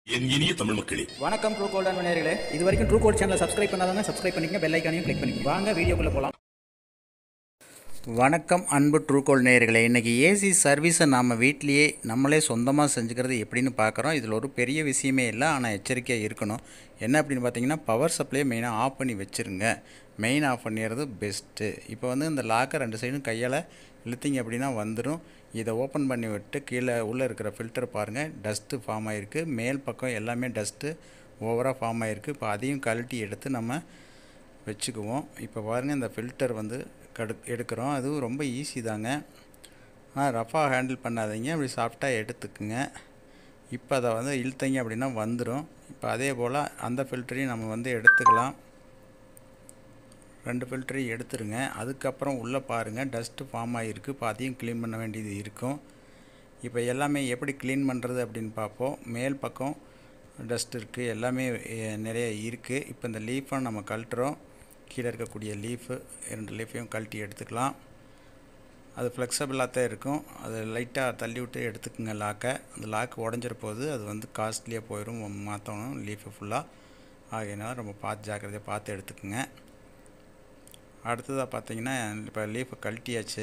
என் இனிய தமிழ் மக்களே வணக்கம் ட்ரூ கோல்ட் அன்பு நேயர்களே இது வரைக்கும் ட்ரூ கோல்ட் சேனலை சப்ஸ்கிரைப் பண்ணாதவங்க சப்ஸ்கிரைப் பண்ணிக்கங்க பெல் ஐக்கானையும் கிளிக் பண்ணிக்கங்க வாங்க வீடியோக்குள்ளே போகலாம் வணக்கம் அன்பு ட்ரூ கோல்ட் நேயர்களே இன்றைக்கி ஏசி சர்வீஸை நாம் வீட்லேயே நம்மளே சொந்தமாக செஞ்சுக்கிறது எப்படின்னு பார்க்குறோம் இதில் ஒரு பெரிய விஷயமே இல்லை ஆனால் எச்சரிக்கையாக இருக்கணும் என்ன அப்படின்னு பார்த்தீங்கன்னா பவர் சப்ளையை மெயினாக ஆஃப் பண்ணி வச்சுருங்க மெயின் ஆஃப் பண்ணிடுறது பெஸ்ட்டு இப்போ வந்து இந்த லாக்கை ரெண்டு சைடும் கையால் இழுத்தீங்க அப்படின்னா வந்துடும் இதை ஓப்பன் பண்ணி விட்டு கீழே உள்ளே இருக்கிற ஃபில்டர் பாருங்கள் டஸ்ட்டு ஃபார்ம் ஆகிருக்கு மேல் பக்கம் எல்லாமே டஸ்ட்டு ஓவராக ஃபார்ம் ஆகிருக்கு இப்போ அதையும் கழட்டி எடுத்து நம்ம வச்சுக்குவோம் இப்போ பாருங்கள் இந்த ஃபில்டர் வந்து கடு எடுக்கிறோம் அதுவும் ரொம்ப ஈஸி தாங்க ஆனால் ரஃபாக ஹேண்டில் பண்ணாதீங்க அப்படி சாஃப்டாக எடுத்துக்குங்க இப்போ அதை வந்து இழுத்தீங்க அப்படின்னா வந்துடும் இப்போ அதே போல் அந்த ஃபில்டரையும் நம்ம வந்து எடுத்துக்கலாம் ரெண்டு ஃபில்டரையும் எடுத்துருங்க அதுக்கப்புறம் உள்ளே பாருங்கள் டஸ்ட்டு ஃபார்ம் ஆகிருக்கு இப்போ அதையும் க்ளீன் பண்ண வேண்டியது இருக்கும் இப்போ எல்லாமே எப்படி க்ளீன் பண்ணுறது அப்படின்னு பார்ப்போம் மேல் பக்கம் டஸ்ட் இருக்குது எல்லாமே எ, நிறைய இருக்குது இப்போ இந்த லீஃபை நம்ம கழட்டுறோம் கீழே இருக்கக்கூடிய லீஃபு ரெண்டு லீஃபையும் கழட்டி எடுத்துக்கலாம் அது ஃப்ளெக்சபிளாக தான் இருக்கும் அது லைட்டாக தள்ளி விட்டு எடுத்துக்குங்க லாக்கை அந்த லாக் உடஞ்சிற போது அது வந்து காஸ்ட்லியாக போயிடும் மாற்றணும் லீஃபு ஃபுல்லாக ஆகையினால ரொம்ப பார்த்து ஜாக்கிரதையாக பார்த்து எடுத்துக்குங்க அடுத்ததாக பார்த்தீங்கன்னா இப்போ லீஃபை கழட்டியாச்சு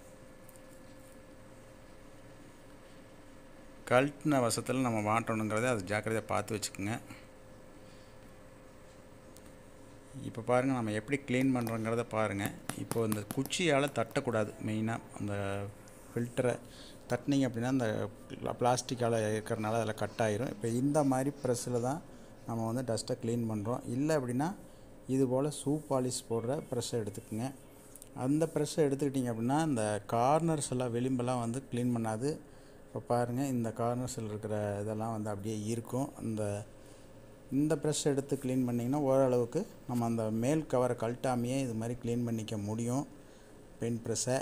கழட்டின வசத்தில் நம்ம மாட்டணுங்கிறத அது ஜாக்கிரதையாக பார்த்து வச்சுக்கோங்க இப்போ பாருங்கள் நம்ம எப்படி க்ளீன் பண்ணுறோங்கிறத பாருங்கள் இப்போ இந்த குச்சியால் தட்டக்கூடாது மெயினாக அந்த ஃபில்டரை தட்டினீங்க அப்படின்னா அந்த பிளாஸ்டிக்கால் இருக்கிறனால அதில் கட் ஆயிரும் இப்போ இந்த மாதிரி ப்ரெஸ்ஸில் தான் நம்ம வந்து டஸ்ட்டை க்ளீன் பண்ணுறோம் இல்லை அப்படின்னா இது போல் ஷூ பாலிஷ் போடுற ப்ரெஷ்ஷை எடுத்துக்கோங்க அந்த ப்ரெஷ்ஷை எடுத்துக்கிட்டிங்க அப்படின்னா இந்த கார்னர்ஸ் எல்லாம் விளிம்பெல்லாம் வந்து க்ளீன் பண்ணாது இப்போ பாருங்கள் இந்த கார்னர்ஸில் இருக்கிற இதெல்லாம் வந்து அப்படியே இருக்கும் இந்த இந்த ப்ரெஷ் எடுத்து க்ளீன் பண்ணிங்கன்னா ஓரளவுக்கு நம்ம அந்த மேல் கவரை கழட்டாமையே இது மாதிரி க்ளீன் பண்ணிக்க முடியும் பென் ப்ரெஸ்ஸை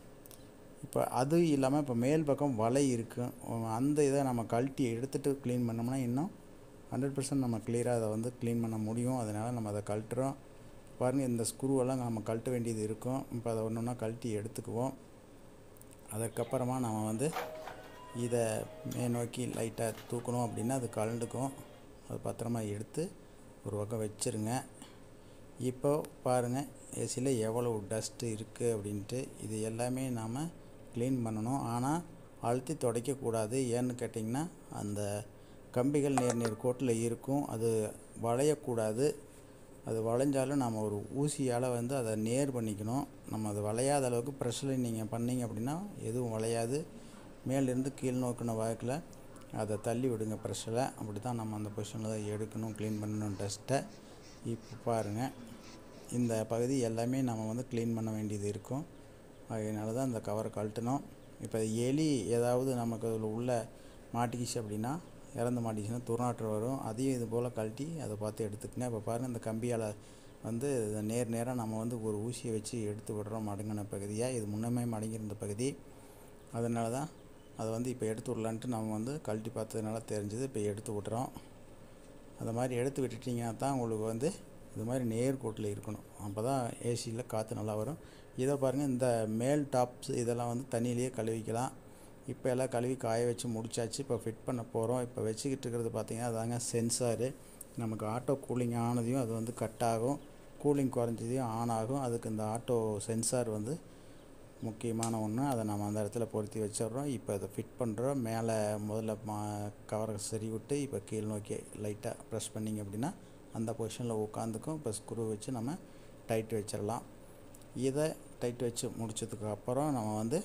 இப்போ அது இல்லாமல் இப்போ மேல் பக்கம் வலை இருக்கும் அந்த இதை நம்ம கழட்டி எடுத்துகிட்டு க்ளீன் பண்ணோம்னா இன்னும் ஹண்ட்ரட் பர்சன்ட் நம்ம கிளியராக அதை வந்து க்ளீன் பண்ண முடியும் அதனால் நம்ம அதை கழட்டுறோம் பாருங்கள் இந்த ஸ்க்ரூவெல்லாம் நம்ம கழட்ட வேண்டியது இருக்கும் இப்போ அதை ஒன்று ஒன்றா கழட்டி எடுத்துக்குவோம் அதுக்கப்புறமா நம்ம வந்து இதை மே நோக்கி லைட்டாக தூக்கணும் அப்படின்னா அது கலண்டுக்கும் அது பத்திரமா எடுத்து ஒரு பக்கம் வச்சுருங்க இப்போ பாருங்கள் ஏசியில் எவ்வளவு டஸ்ட்டு இருக்குது அப்படின்ட்டு இது எல்லாமே நாம் க்ளீன் பண்ணணும் ஆனால் அழுத்தி துடைக்கக்கூடாது ஏன்னு கேட்டிங்கன்னா அந்த கம்பிகள் நேர் நேர் கோட்டில் இருக்கும் அது வளையக்கூடாது அது வளைஞ்சாலும் நம்ம ஒரு ஊசியால் வந்து அதை நேர் பண்ணிக்கணும் நம்ம அது வளையாத அளவுக்கு ப்ரெஷ்ஷில் நீங்கள் பண்ணீங்க அப்படின்னா எதுவும் வளையாது மேலேருந்து கீழ் நோக்கின வாக்கில் அதை தள்ளி விடுங்க ப்ரெஷ்ஷில் அப்படி தான் நம்ம அந்த பொசிஷனில் தான் எடுக்கணும் க்ளீன் பண்ணணும் டஸ்ட்டை இப்போ பாருங்கள் இந்த பகுதி எல்லாமே நம்ம வந்து க்ளீன் பண்ண வேண்டியது இருக்கும் அதனால தான் அந்த கவரை கழட்டணும் இப்போ எலி ஏதாவது நமக்கு அதில் உள்ள மாட்டிக்கிச்சு அப்படின்னா இறந்து மாட்டிச்சுன்னா துர்நாற்று வரும் அதையும் இது போல் கழட்டி அதை பார்த்து எடுத்துக்கங்க இப்போ பாருங்கள் இந்த கம்பியால் வந்து இதை நேர் நேராக நம்ம வந்து ஒரு ஊசியை வச்சு எடுத்து விடுறோம் மடங்கின பகுதியாக இது முன்னமே மடங்கியிருந்த பகுதி அதனால தான் அதை வந்து இப்போ எடுத்து விடலான்ட்டு நம்ம வந்து கழட்டி பார்த்ததுனால தெரிஞ்சது இப்போ எடுத்து விட்றோம் அந்த மாதிரி எடுத்து விட்டுட்டிங்கன்னா தான் உங்களுக்கு வந்து இது மாதிரி நேர்கோட்டில் இருக்கணும் அப்போ தான் ஏசியில் காற்று நல்லா வரும் இதை பாருங்கள் இந்த மேல் டாப்ஸ் இதெல்லாம் வந்து தண்ணியிலேயே கழுவிக்கலாம் இப்போ எல்லாம் கழுவி காய வச்சு முடிச்சாச்சு இப்போ ஃபிட் பண்ண போகிறோம் இப்போ வச்சுக்கிட்டு இருக்கிறது பார்த்திங்கன்னா அதாங்க சென்சாரு நமக்கு ஆட்டோ கூலிங் ஆனதையும் அது வந்து கட் ஆகும் கூலிங் குறைஞ்சதையும் ஆன் ஆகும் அதுக்கு இந்த ஆட்டோ சென்சார் வந்து முக்கியமான ஒன்று அதை நம்ம அந்த இடத்துல பொருத்தி வச்சிடுறோம் இப்போ அதை ஃபிட் பண்ணுறோம் மேலே முதல்ல மா கவரை சரி விட்டு இப்போ கீழ் நோக்கி லைட்டாக ப்ரெஸ் பண்ணிங்க அப்படின்னா அந்த பொசிஷனில் உட்காந்துக்கும் இப்போ ஸ்க்ரூ வச்சு நம்ம டைட் வச்சிடலாம் இதை டைட் வச்சு முடிச்சதுக்கு அப்புறம் நம்ம வந்து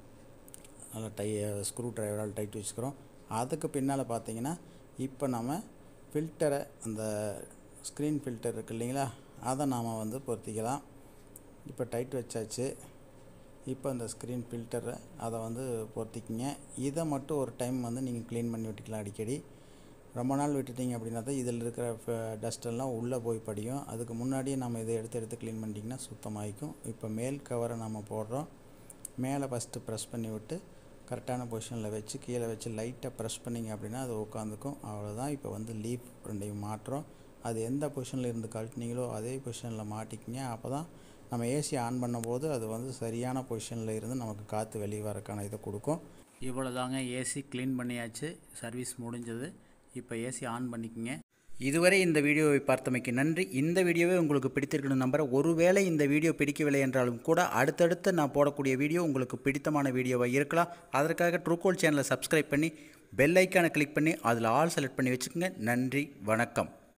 நல்லா டை ஸ்க்ரூ ட்ரைவரால் டைட் வச்சுக்கிறோம் அதுக்கு பின்னால் பார்த்தீங்கன்னா இப்போ நம்ம ஃபில்டரை அந்த ஸ்க்ரீன் ஃபில்டர் இருக்கு இல்லைங்களா அதை நாம் வந்து பொருத்திக்கலாம் இப்போ டைட் வச்சாச்சு இப்போ அந்த ஸ்க்ரீன் ஃபில்டரை அதை வந்து பொருத்திக்கிங்க இதை மட்டும் ஒரு டைம் வந்து நீங்கள் க்ளீன் பண்ணி விட்டுக்கலாம் அடிக்கடி ரொம்ப நாள் விட்டுட்டீங்க அப்படின்னா தான் இதில் இருக்கிற டஸ்டெல்லாம் உள்ளே போய் படியும் அதுக்கு முன்னாடியே நம்ம இதை எடுத்து எடுத்து க்ளீன் பண்ணிட்டிங்கன்னா சுத்தமாகிக்கும் இப்போ மேல் கவரை நம்ம போடுறோம் மேலே ஃபஸ்ட்டு ப்ரெஸ் பண்ணி விட்டு கரெக்டான பொசிஷனில் வச்சு கீழே வச்சு லைட்டாக ப்ரெஸ் பண்ணிங்க அப்படின்னா அது உட்காந்துக்கும் அவ்வளோதான் இப்போ வந்து லீஃப் ரெண்டையும் மாட்டுறோம் அது எந்த பொசிஷனில் இருந்து கழட்டினீங்களோ அதே பொசிஷனில் மாட்டிக்கிங்க அப்போ தான் நம்ம ஏசி ஆன் பண்ணும்போது அது வந்து சரியான பொசிஷனில் இருந்து நமக்கு காற்று வெளியே வரக்கான இதை கொடுக்கும் இவ்வளோ தாங்க ஏசி க்ளீன் பண்ணியாச்சு சர்வீஸ் முடிஞ்சது இப்போ ஏசி ஆன் பண்ணிக்கோங்க இதுவரை இந்த வீடியோவை பார்த்தமைக்கு நன்றி இந்த வீடியோவே உங்களுக்கு பிடித்திருக்கணும் நம்புறேன் ஒருவேளை இந்த வீடியோ பிடிக்கவில்லை என்றாலும் கூட அடுத்தடுத்து நான் போடக்கூடிய வீடியோ உங்களுக்கு பிடித்தமான வீடியோவாக இருக்கலாம் அதற்காக ட்ரூகோல் சேனலை சப்ஸ்கிரைப் பண்ணி பெல் ஐக்கானை கிளிக் பண்ணி அதில் ஆல் செலக்ட் பண்ணி வச்சுக்கோங்க நன்றி வணக்கம்